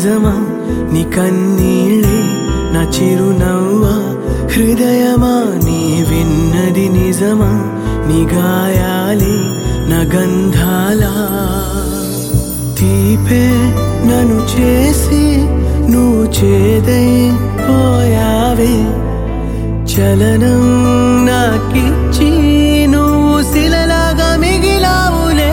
నిజమా నీ కన్నీళ్ళే నా చిరునవ్వా హృదయమా నీ విన్నది నిజమా నీ గాయాలే నా గంధాలా తీపే నన్ను చేసి నువ్వు చేదై పోయావే చలనం నాకిచ్చి నువ్వు శిలలాగా మిగిలావులే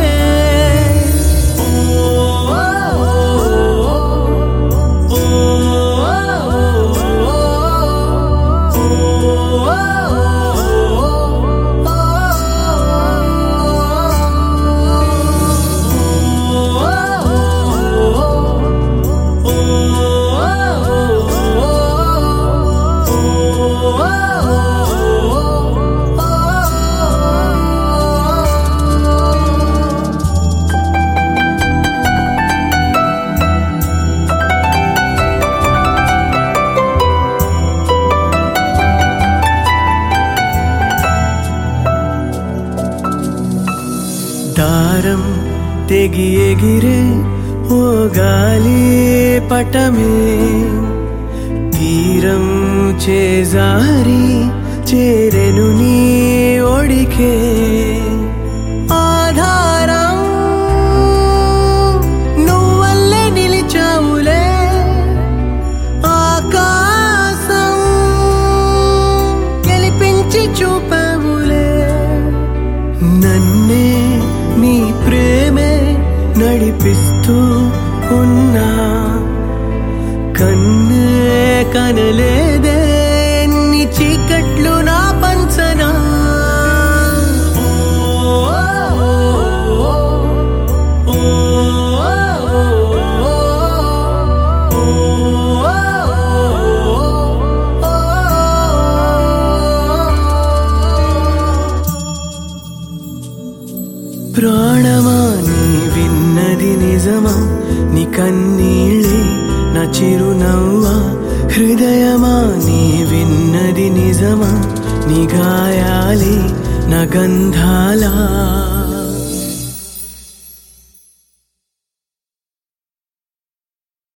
దారం తెగి ఎగిరే ఓ గాలి పటమే తీరం చేజారి చేరెను నీ ఒడికే ఆధారం నువ్వల్లే నిలిచావులే ఆకాశం గెలిపించి చూపావులే నన్నే నీ ప్రేమే నడిపిస్తూ ఉన్నా కన్నే కనలేదే నీ చీకట్లు నా పంచనా ప్రాణమా నీ విన్నది నిజమా నీ కన్నీళ్ళే నా చిరునవ్వా హృదయమా నీ విన్నది నిజమా నీ గాయాలే నా గంధాలా